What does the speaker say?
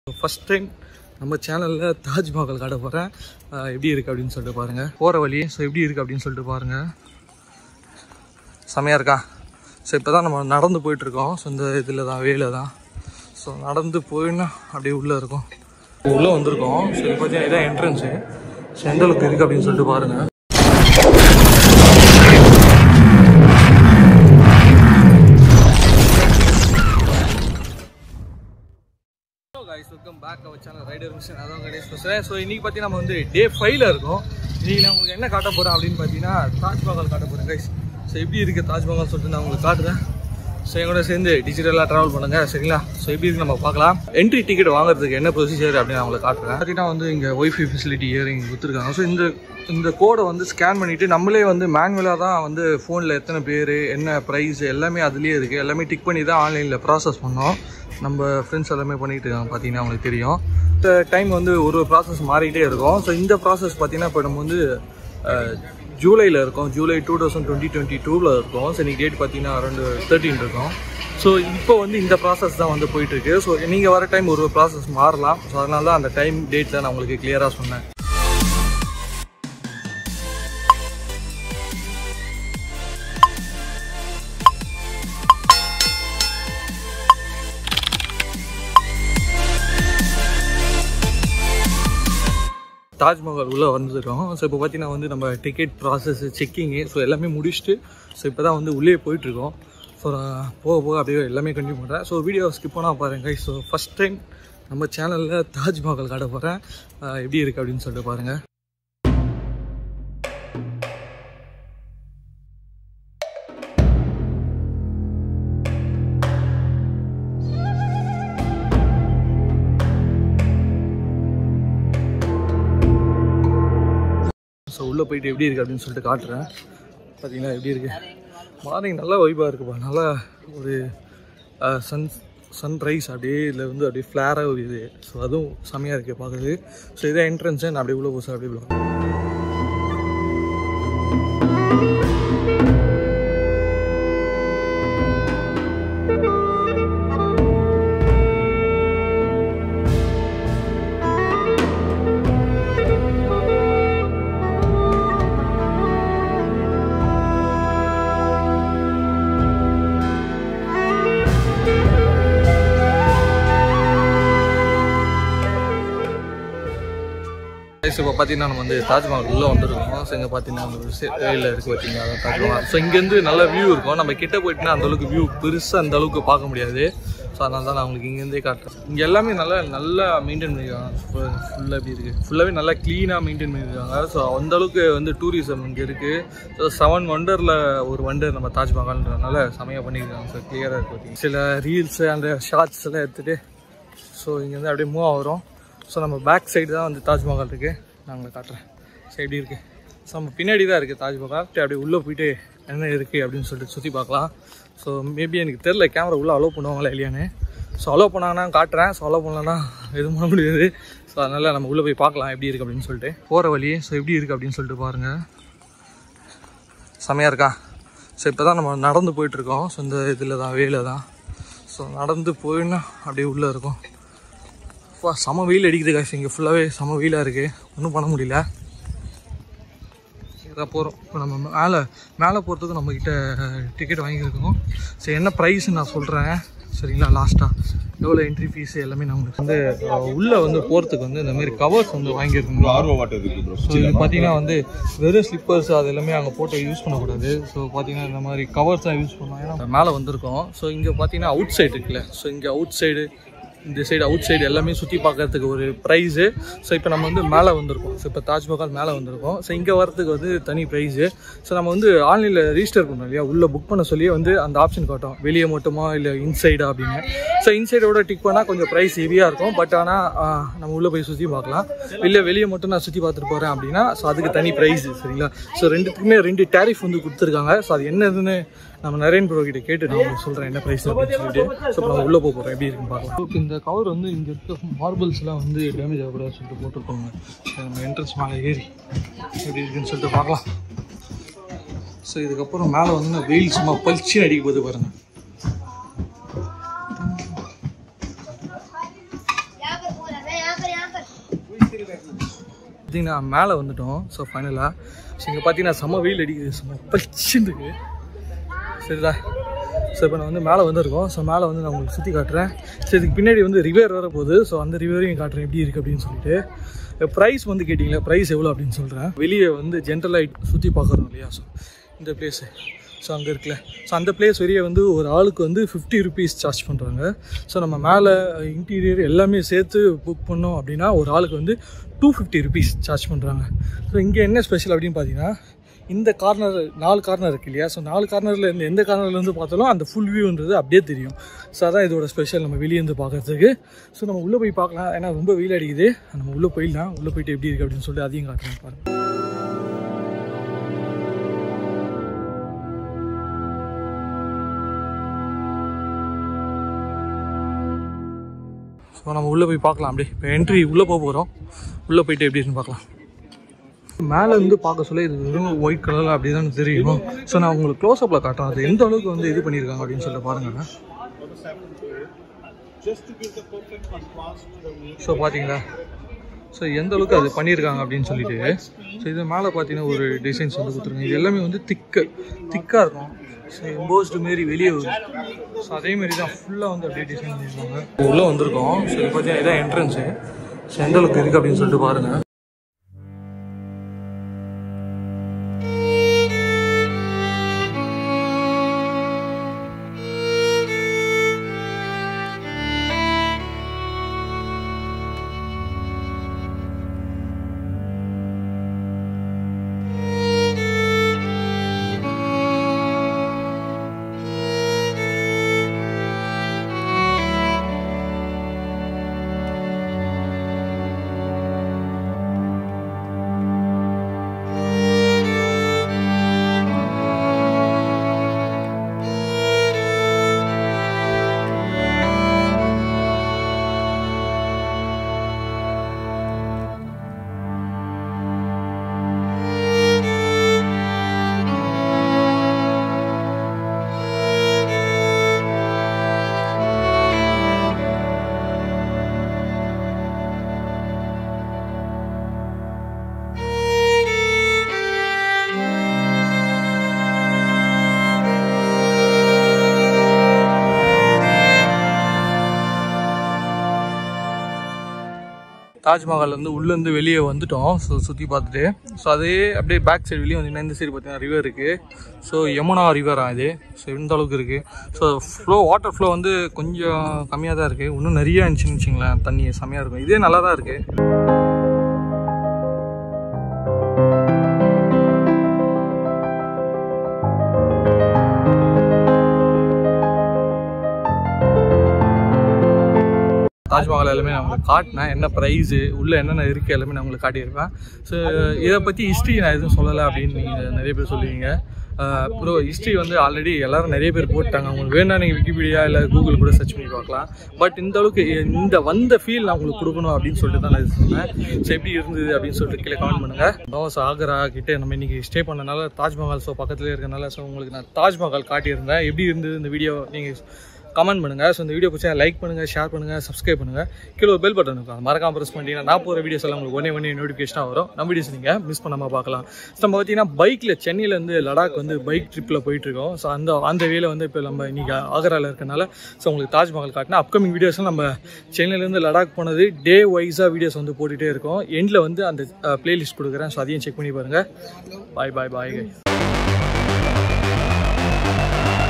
first time நம்ம சேனலில் தாஜ்மஹால் காட்ட போகிறேன் எப்படி இருக்குது அப்படின்னு சொல்லிட்டு பாருங்கள் போகிற வழி ஸோ எப்படி இருக்குது அப்படின்னு சொல்லிட்டு பாருங்கள் செமையாக இருக்கா ஸோ இப்போ தான் நம்ம நடந்து போயிட்டுருக்கோம் ஸோ இந்த இதில் தான் வேலை தான் ஸோ நடந்து போயின்னா அப்படியே உள்ளே இருக்கும் உள்ளே வந்திருக்கோம் ஸோ இது பார்த்தீங்கன்னா இதான் என்ட்ரன்ஸு ஸோ எந்த அளவுக்கு இருக்குது அப்படின்னு சொல்லிட்டு பாருங்கள் hello guys welcome back our channel rider mission அதான் கடைசி பேசுகிறேன் ஸோ இன்றைக்கி பார்த்தீங்கன்னா நம்ம வந்து டே ஃபைவ்ல இருக்கோம் இன்றைக்கி நான் உங்களுக்கு என்ன காட்ட போகிறேன் அப்படின்னு பார்த்தீங்கன்னா தாஜ்மஹால் காட்ட போகிறேன் கைஸ் ஸோ எப்படி இருக்குது தாஜ்மஹால் சொல்லிட்டு நான் உங்களுக்கு காட்டுறேன் ஸோ எங்களோட சேர்ந்து டிஜிட்டலாக ட்ராவல் பண்ணுங்க சரிங்களா ஸோ எப்படி இருக்கு நம்ம பார்க்கலாம் என்ட்ரி டிக்கெட் வாங்குறதுக்கு என்ன ப்ரொசீஜர் அப்படின்னு நான் உங்களுக்கு காட்டுறேன் பார்த்தீங்கன்னா வந்து இங்கே ஒய்ஃபை ஃபெசிலிட்டி இயரிங் கொடுத்துருக்காங்க ஸோ இந்த இந்த கோடை வந்து ஸ்கேன் பண்ணிவிட்டு நம்மளே வந்து மேனுவலாக தான் வந்து ஃபோனில் எத்தனை பேர் என்ன ப்ரைஸ் எல்லாமே அதுலேயே இருக்குது எல்லாமே டிக் பண்ணி தான் ஆன்லைனில் ப்ராசஸ் பண்ணோம் நம்ம ஃப்ரெண்ட்ஸ் எல்லாமே பண்ணிட்டு இருக்காங்க பார்த்தீங்கன்னா அவங்களுக்கு தெரியும் இந்த டைம் வந்து ஒரு ஒரு ப்ராசஸ் மாறிட்டே இருக்கும் ஸோ இந்த ப்ராசஸ் பார்த்தீங்கன்னா இப்போ நம்ம வந்து ஜூலையில் இருக்கோம் July two thousand twenty twenty டூவில் இருக்கோம் ஸோ இன்னைக்கு டேட் பார்த்தீங்கன்னா ரெண்டு தேர்ட்டின் இருக்கும் ஸோ இப்போ வந்து இந்த ப்ராசஸ் தான் வந்து போயிட்டுருக்கு ஸோ நீங்கள் வர டைம் ஒரு ப்ராசஸ் மாறலாம் ஸோ அதனால தான் அந்த டைம் டேட்டில் நான் உங்களுக்கு கிளியராக சொன்னேன் தாஜ்மஹால் உள்ளே வந்துருக்கோம் ஸோ இப்போ பார்த்தீங்கன்னா வந்து நம்ம டிக்கெட் ப்ராசஸ் செக்கிங்கு ஸோ எல்லாமே முடிச்சுட்டு ஸோ இப்போ தான் வந்து உள்ளே போயிட்டுருக்கோம் ஸோ நான் போக போக அப்படியே எல்லாமே கண்டினியூ பண்ணுறேன் ஸோ வீடியோ ஸ்கிப் பண்ணால் பாருங்க ஸோ ஃபஸ்ட் டைம் நம்ம சேனலில் தாஜ்மஹால் காட்ட போகிறேன் எப்படி இருக்குது அப்படின்னு சொல்லிட்டு பாருங்கள் ஸோ உள்ளே போயிட்டு எப்படி இருக்குது அப்படின்னு சொல்லிட்டு காட்டுறேன் பார்த்தீங்களா எப்படி இருக்குது மார்னிங் நல்லா வைப்பாக இருக்குப்பா நல்லா ஒரு சன் சன்ரைஸ் அப்படியே இதில் வந்து அப்படியே ஃப்ளாராக வருது ஸோ அதுவும் செம்மையாக இருக்குது பார்க்குறது ஸோ இதான் என்ட்ரன்ஸு நான் அப்படியே உள்ளே போசா அப்படியே உள்ள ஸோ இப்போ பார்த்தீங்கன்னா நம்ம வந்து தாஜ்மஹால் உள்ளே வந்துருக்கோம் ஸோ இங்கே பார்த்தீங்கன்னா அந்த ஒரு வேலில் இருக்குது பார்த்தீங்கன்னா அதான் தாஜ்மஹால் ஸோ இங்கேருந்து நல்ல வியூ இருக்கும் நம்ம கிட்ட போயிட்டுனா அந்த அளவுக்கு வியூ பெருசாக அந்த அளவுக்கு பார்க்க முடியாது ஸோ அதனால தான் நான் உங்களுக்கு இங்கேருந்தே காட்டுறேன் இங்கே எல்லாமே நல்லா நல்லா மெயின்டைன் பண்ணியிருக்காங்க ஃபுல்லாக எப்படி இருக்குது ஃபுல்லாகவே நல்லா க்ளீனாக மெயின்டைன் பண்ணியிருக்காங்க ஸோ அந்த அளவுக்கு வந்து டூரிசம் இங்கே இருக்குது ஸோ செவன் வண்டரில் ஒரு வண்டர் நம்ம தாஜ்மஹால்ன்றதுனால செமையாக பண்ணியிருக்காங்க ஸோ கிளியராக இருக்குது பார்த்தீங்கன்னா சில ரீல்ஸு அந்த ஷார்ட்ஸ் எல்லாம் எடுத்துகிட்டு ஸோ இங்கேருந்து அப்படியே மூவ் ஆகிறோம் ஸோ நம்ம பேக் சைடு தான் வந்து தாஜ்மஹால் இருக்குது நான் உங்களை காட்டுறேன் ஸோ எப்படி இருக்குது ஸோ நம்ம பின்னாடி தான் இருக்குது தாஜ்மஹால் அப்படியே உள்ளே போயிட்டு என்ன இருக்குது அப்படின்னு சொல்லிட்டு சுற்றி பார்க்கலாம் ஸோ மேபி எனக்கு தெரில கேமரா உள்ளே அலோவ் பண்ணுவாங்களா இல்லையான்னு ஸோ அலோவ் பண்ணாங்கன்னா காட்டுறேன் ஸோ அலோவ் பண்ணலன்னா எதுவும் பண்ண முடியாது ஸோ அதனால் நம்ம உள்ளே போய் பார்க்கலாம் எப்படி இருக்குது அப்படின்னு சொல்லிட்டு போகிற வழி ஸோ எப்படி இருக்குது அப்படின்னு சொல்லிட்டு பாருங்கள் செமையாக இருக்கா ஸோ இப்போ தான் நம்ம நடந்து போயிட்டுருக்கோம் ஸோ இந்த இதில் தான் வேலை தான் ஸோ நடந்து போயின்னா அப்படியே உள்ளே இருக்கும் அப்பா செம வெயில் அடிக்குது காசு இங்கே ஃபுல்லாகவே செம வெயிலாக இருக்குது ஒன்றும் பண்ண முடியல இதாக போகிறோம் இப்போ நம்ம மேலே மேலே போகிறதுக்கு நம்மக்கிட்ட டிக்கெட் வாங்கியிருக்கோம் சரி என்ன ப்ரைஸ்ன்னு நான் சொல்கிறேன் சரிங்களா லாஸ்ட்டாக எவ்வளோ என்ட்ரி ஃபீஸ் எல்லாமே நான் உங்களுக்கு வந்து உள்ளே வந்து போகிறதுக்கு வந்து இந்த மாதிரி கவர்ஸ் வந்து வாங்கியிருக்கோம் ஆர்வ வாட்டர் இருக்கு ப்ரோ ஸோ இது பார்த்தீங்கன்னா வந்து வெறும் ஸ்லிப்பர்ஸ் அது எல்லாமே அங்கே போட்டு யூஸ் பண்ணக்கூடாது ஸோ பார்த்தீங்கன்னா இந்த மாதிரி கவர்ஸ் தான் யூஸ் பண்ணுவோம் ஏன்னா மேலே வந்திருக்கோம் ஸோ இங்கே பார்த்தீங்கன்னா அவுட் சைடு இருக்குல்ல ஸோ இங்கே அவுட் சைடு இந்த சைடு அவுட் சைடு எல்லாமே சுற்றி பார்க்கறதுக்கு ஒரு ப்ரைஸு ஸோ இப்போ நம்ம வந்து மேலே வந்திருக்கோம் ஸோ இப்போ தாஜ்மஹால் மேலே வந்திருக்கோம் ஸோ இங்கே வரதுக்கு வந்து தனி ப்ரைஸு ஸோ நம்ம வந்து ஆன்லைனில் ரிஜிஸ்டர் பண்ணோம் இல்லையா உள்ளே புக் பண்ண சொல்லி வந்து அந்த ஆப்ஷன் காட்டும் வெளியே மட்டுமா இல்லை இன்சைடா அப்படின்னு ஸோ இன்சைடோட டிக் பண்ணால் கொஞ்சம் ப்ரைஸ் ஹெவியாக இருக்கும் பட் ஆனால் நம்ம உள்ளே போய் சுற்றி பார்க்கலாம் இல்லை வெளியே மட்டும் நான் சுற்றி பார்த்துட்டு போகிறேன் அப்படின்னா ஸோ அதுக்கு தனி ப்ரைஸ் சரிங்களா ஸோ ரெண்டுத்துக்குமே ரெண்டு டேரிஃப் வந்து கொடுத்துருக்காங்க ஸோ அது என்னதுன்னு நம்ம நரேன் ப்ரோ கிட்ட கேட்டு நான் உங்களுக்கு சொல்கிறேன் என்ன ப்ரைஸ் அப்படின்னு சொல்லிட்டு ஸோ இப்போ நம்ம உள்ளே போக போகிறோம் எப்படி இருக்குன்னு பார்க்கலாம் இந்த கவர் வந்து இங்கே இருக்க மார்பிள்ஸ்லாம் வந்து டேமேஜ் ஆகக்கூடாதுன்னு சொல்லிட்டு போட்டிருக்கோங்க ஸோ நம்ம என்ட்ரன்ஸ் மேலே ஏறி எப்படி இருக்குன்னு சொல்லிட்டு பார்க்கலாம் ஸோ இதுக்கப்புறம் மேலே வந்து வெயில் சும்மா பளிச்சுன்னு அடிக்க போது பாருங்கள் பார்த்தீங்கன்னா மேலே வந்துட்டோம் ஸோ ஃபைனலாக ஸோ இங்கே பார்த்தீங்கன்னா செம்ம வெயில் அடிக்குது செம்ம பச்சின்னு இருக்கு சரிடா ஸோ இப்போ நான் வந்து மேலே வந்திருக்கோம் ஸோ மேலே வந்து நான் உங்களுக்கு சுற்றி காட்டுறேன் ஸோ இதுக்கு பின்னாடி வந்து ரிவர் வர போகுது ஸோ அந்த ரிவரையும் காட்டுறேன் எப்படி இருக்குது அப்படின்னு சொல்லிட்டு ப்ரைஸ் வந்து கேட்டிங்களா ப்ரைஸ் எவ்வளோ அப்படின்னு சொல்கிறேன் வெளியே வந்து ஜென்ரலாக சுற்றி பார்க்குறோம் இல்லையா ஸோ இந்த பிளேஸு ஸோ அங்கே இருக்குல்ல ஸோ அந்த பிளேஸ் வெளியே வந்து ஒரு ஆளுக்கு வந்து ஃபிஃப்டி ருபீஸ் சார்ஜ் பண்ணுறாங்க ஸோ நம்ம மேலே இன்டீரியர் எல்லாமே சேர்த்து புக் பண்ணோம் அப்படின்னா ஒரு ஆளுக்கு வந்து டூ ஃபிஃப்டி ருபீஸ் சார்ஜ் பண்ணுறாங்க ஸோ இங்கே என்ன ஸ்பெஷல் அப்படின்னு பார்த்தீங்கன்னா இந்த கார்னர் நாலு கார்னர் இருக்கு இல்லையா ஸோ நாலு கார்னரில் இருந்து எந்த கார்னர்லேருந்து பார்த்தாலும் அந்த ஃபுல் வியூன்றது அப்படியே தெரியும் ஸோ அதான் இதோட ஸ்பெஷல் நம்ம வெளியே இருந்து பார்க்கறதுக்கு ஸோ நம்ம உள்ளே போய் பார்க்கலாம் ஏன்னா ரொம்ப வெயில் அடிக்குது நம்ம உள்ளே போயிடலாம் உள்ளே போயிட்டு எப்படி இருக்குது அப்படின்னு சொல்லிட்டு அதையும் காட்டுறேன் பாருங்க ஸோ நம்ம உள்ளே போய் பார்க்கலாம் அப்படியே இப்போ என்ட்ரி உள்ளே போக போகிறோம் உள்ளே போயிட்டு எப்படி இருக்குன்னு பார்க்கலாம் மேலே இருந்து பார்க்க சொல்ல இது வெறும் ஒயிட் கலரில் அப்படி தான் தெரியும் ஸோ நான் உங்களுக்கு க்ளோஸ்அப்பில் காட்டுறேன் அது எந்த அளவுக்கு வந்து இது பண்ணியிருக்காங்க அப்படின்னு சொல்லிட்டு பாருங்க ஸோ பார்த்தீங்களா ஸோ எந்த அளவுக்கு அது பண்ணியிருக்காங்க அப்படின்னு சொல்லிட்டு ஸோ இது மேலே பார்த்தீங்கன்னா ஒரு டிசைன்ஸ் வந்து கொடுத்துருங்க இது எல்லாமே வந்து திக்கு திக்காக இருக்கும் ஸோ எம்போஸ்டு மாரி வெளியே வரும் ஸோ அதே மாதிரி தான் ஃபுல்லாக வந்து அப்படியே டிசைன் பண்ணியிருக்காங்க உள்ளே வந்திருக்கோம் ஸோ இது பார்த்தீங்கன்னா இதான் என்ட்ரன்ஸு ஸோ எந்த அளவுக்கு இருக்குது அப்படின்னு சொல்லிட்டு பாருங்கள் தாஜ்மஹால் வந்து உள்ளேருந்து வெளியே வந்துட்டோம் ஸோ சுற்றி பார்த்துட்டு ஸோ அதே அப்படியே பேக் சைடு வெளியே வந்தீங்கன்னா இந்த சைடு பார்த்தீங்கன்னா ரிவர் இருக்குது ஸோ யமுனா ரிவரா இது ஸோ இந்த அளவுக்கு இருக்குது ஸோ ஃப்ளோ வாட்டர் ஃப்ளோ வந்து கொஞ்சம் கம்மியாக தான் இருக்குது இன்னும் நிறைய இருந்துச்சுன்னு வச்சுங்களேன் தண்ணி செம்மையாக இருக்கும் இதே நல்லா தான் இருக்குது தாஜ்மஹால் எல்லாமே நான் உங்களுக்கு காட்டினேன் என்ன ப்ரைஸு உள்ளே என்னென்ன இருக்குது எல்லாமே நான் உங்களுக்கு காட்டியிருப்பேன் ஸோ இதை பற்றி ஹிஸ்ட்ரி நான் எதுவும் சொல்லலை அப்படின்னு நீங்கள் நிறைய பேர் சொல்லுவீங்க ப்ரோ ஹிஸ்ட்ரி வந்து ஆல்ரெடி எல்லாரும் நிறைய பேர் போட்டாங்க உங்களுக்கு வேணா நீங்கள் விக்கிபீடியா இல்லை கூகுள் கூட சர்ச் பண்ணி பார்க்கலாம் பட் இந்த அளவுக்கு இந்த வந்த ஃபீல் நான் உங்களுக்கு கொடுக்கணும் அப்படின்னு சொல்லிட்டு தான் நான் இது சொன்னேன் ஸோ எப்படி இருந்தது அப்படின்னு சொல்லிட்டு கீழே கமெண்ட் பண்ணுங்கள் பாஸ் ஆக்ரா கிட்டே நம்ம இன்னைக்கு ஸ்டே பண்ணனால தாஜ்மஹால் ஸோ பக்கத்துலேயே இருக்கனால ஸோ உங்களுக்கு நான் தாஜ்மஹால் காட்டியிருந்தேன் எப்படி இருந்தது இந்த வீடியோ நீங்கள் கமெண்ட் பண்ணுங்கள் ஸோ இந்த வீடியோ பிடிச்சா லைக் பண்ணுங்கள் ஷேர் பண்ணுங்கள் சப்ஸ்கிரைப் பண்ணுங்கள் கீழே ஒரு பெல் பட்டன் இருக்கும் அதை மறக்காம ப்ரெஸ் பண்ணிட்டீங்கன்னா நான் போகிற வீடியோஸ் எல்லாம் உங்களுக்கு ஒன்றே ஒன்றே நோட்டிஃபிகேஷனாக வரும் நம்ம வீடியோஸ் நீங்கள் மிஸ் பண்ணாமல் பார்க்கலாம் ஸோ நம்ம பார்த்தீங்கன்னா பைக்கில் சென்னையிலேருந்து லடாக் வந்து பைக் ட்ரிப்பில் போயிட்டுருக்கோம் ஸோ அந்த அந்த வேல வந்து இப்போ நம்ம இன்றைக்கி ஆக்ராவில் இருக்கனால ஸோ உங்களுக்கு தாஜ்மஹால் காட்டினா அப்கமிங் வீடியோஸ்லாம் நம்ம சென்னையிலேருந்து லடாக் போனது டே வைஸாக வீடியோஸ் வந்து போட்டுகிட்டே இருக்கோம் எண்டில் வந்து அந்த பிளேலிஸ்ட் கொடுக்குறேன் ஸோ அதையும் செக் பண்ணி பாருங்கள் பாய் பாய் பாய்